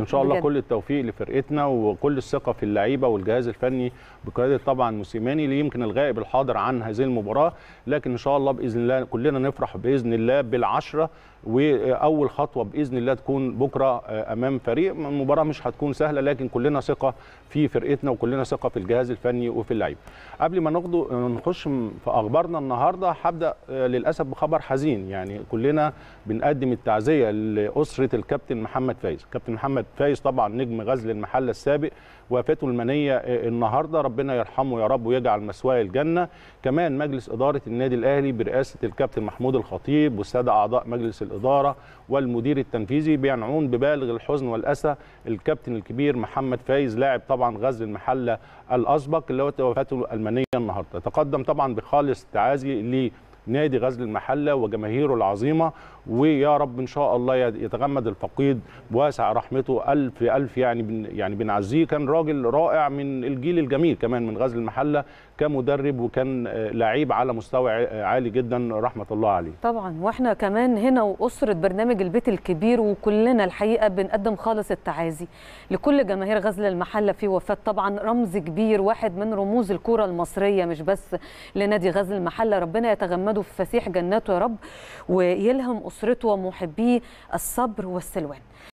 ان شاء الله بجد. كل التوفيق لفرقتنا وكل الثقه في اللعيبه والجهاز الفني بقياده طبعا موسيماني اللي يمكن الغائب الحاضر عن هذه المباراه لكن ان شاء الله باذن الله كلنا نفرح باذن الله بالعشره واول خطوه باذن الله تكون بكره امام فريق المباراه مش هتكون سهله لكن كلنا ثقه في فرقتنا وكلنا ثقه في الجهاز الفني وفي اللعيبه قبل ما ناخده نخش في اخبارنا النهارده هبدا للاسف بخبر حزين يعني كلنا بنقدم التعزيه لاسره الكابتن محمد فايز كابتن محمد فايز طبعا نجم غزل المحله السابق وفاته المنيه النهارده ربنا يرحمه يا رب ويجعل مثواه الجنه كمان مجلس اداره النادي الاهلي برئاسه الكابتن محمود الخطيب والساده اعضاء مجلس الاداره والمدير التنفيذي بينعون ببالغ الحزن والاسى الكابتن الكبير محمد فايز لاعب طبعا غزل المحله الاسبق اللي هو وفاته المنيه النهارده تقدم طبعا بخالص تعازي ل نادي غزل المحله وجماهيره العظيمه ويا رب ان شاء الله يتغمد الفقيد بواسع رحمته الف الف يعني بن يعني بنعزيه كان راجل رائع من الجيل الجميل كمان من غزل المحله كمدرب وكان لعيب على مستوى عالي جدا رحمه الله عليه طبعا واحنا كمان هنا واسره برنامج البيت الكبير وكلنا الحقيقه بنقدم خالص التعازي لكل جماهير غزل المحله في وفاه طبعا رمز كبير واحد من رموز الكره المصريه مش بس لنادي غزل المحله ربنا يتغمده في فسيح جناته يا رب ويلهم اسرته ومحبيه الصبر والسلوان